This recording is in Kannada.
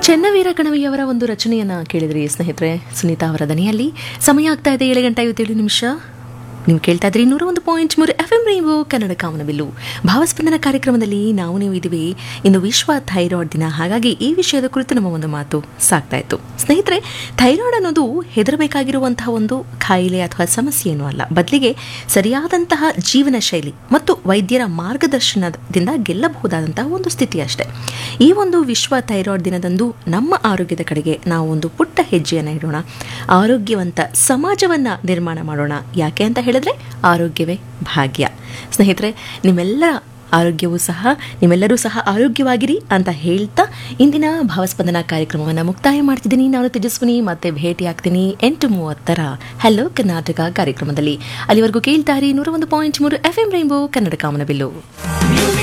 ಚೆನ್ನವೀರ ಕಣವಿಯವರ ಒಂದು ರಚನೆಯನ್ನ ಕೇಳಿದ್ರಿ ಸ್ನೇಹಿತರೆ ಸುನೀತಾ ಅವರ ದನಿಯಲ್ಲಿ ಸಮಯ ಆಗ್ತಾ ಇದೆ ಏಳು ಗಂಟೆ ಐವತ್ತೇಳು ನಿಮಿಷ ನೀವು ಕೇಳ್ತಾ ಇದ್ರಿ ನೂರ ಒಂದು ಪಾಯಿಂಟ್ ಮೂರು ಎಫ್ ಎಂ ರೇವು ಕನ್ನಡ ಕಾಮನಬಿಲ್ಲು ಭಾವಸ್ಪಂದನ ಕಾರ್ಯಕ್ರಮದಲ್ಲಿ ನಾವು ನೀವು ಇದ್ದೀವಿ ಇನ್ನು ವಿಶ್ವ ಥೈರಾಯ್ಡ್ ದಿನ ಹಾಗಾಗಿ ಈ ವಿಷಯದ ಕುರಿತು ನಮ್ಮ ಒಂದು ಮಾತು ಸಾಕ್ತಾ ಇತ್ತು ಸ್ನೇಹಿತರೆ ಥೈರಾಯ್ಡ್ ಅನ್ನೋದು ಹೆದರಬೇಕಾಗಿರುವಂತಹ ಒಂದು ಕಾಯಿಲೆ ಅಥವಾ ಸಮಸ್ಯೆ ಏನೂ ಅಲ್ಲ ಬದಲಿಗೆ ಸರಿಯಾದಂತಹ ಜೀವನ ಶೈಲಿ ಮತ್ತು ವೈದ್ಯರ ಮಾರ್ಗದರ್ಶನದಿಂದ ಗೆಲ್ಲಬಹುದಾದಂತಹ ಒಂದು ಸ್ಥಿತಿ ಅಷ್ಟೇ ಈ ಒಂದು ವಿಶ್ವ ಥೈರಾಯ್ಡ್ ದಿನದಂದು ನಮ್ಮ ಆರೋಗ್ಯದ ಕಡೆಗೆ ನಾವು ಒಂದು ಪುಟ್ಟ ಹೆಜ್ಜೆಯನ್ನು ಇಡೋಣ ಆರೋಗ್ಯವಂತ ಸಮಾಜವನ್ನ ನಿರ್ಮಾಣ ಮಾಡೋಣ ಯಾಕೆ ಅಂತ ಹೇಳಿದ್ರೆ ಆರೋಗ್ಯವೇ ಭಾಗ್ಯ ಸ್ನೇಹಿತರೆ ನಿಮ್ಮೆಲ್ಲರ ಆರೋಗ್ಯವೂ ಸಹ ನಿಮ್ಮೆಲ್ಲರೂ ಸಹ ಆರೋಗ್ಯವಾಗಿರಿ ಅಂತ ಹೇಳ್ತಾ ಇಂದಿನ ಭಾವಸ್ಪಂದನ ಕಾರ್ಯಕ್ರಮವನ್ನು ಮುಕ್ತಾಯ ಮಾಡ್ತಿದ್ದೀನಿ ನಾನು ತೇಜಸ್ವಿನಿ ಮತ್ತೆ ಭೇಟಿ ಆಗ್ತೀನಿ ಎಂಟು ಮೂವತ್ತರ ಹಲೋ ಕರ್ನಾಟಕ ಕಾರ್ಯಕ್ರಮದಲ್ಲಿ ಅಲ್ಲಿವರೆಗೂ ಕೇಳ್ತಾರೆ ನೂರ ಒಂದು ಪಾಯಿಂಟ್ ಮೂರು ಎಫ್ ಎಂ ರೈನ್ಬೋ ಕನ್ನಡ ಕಾಮನಬಿಲ್ಲು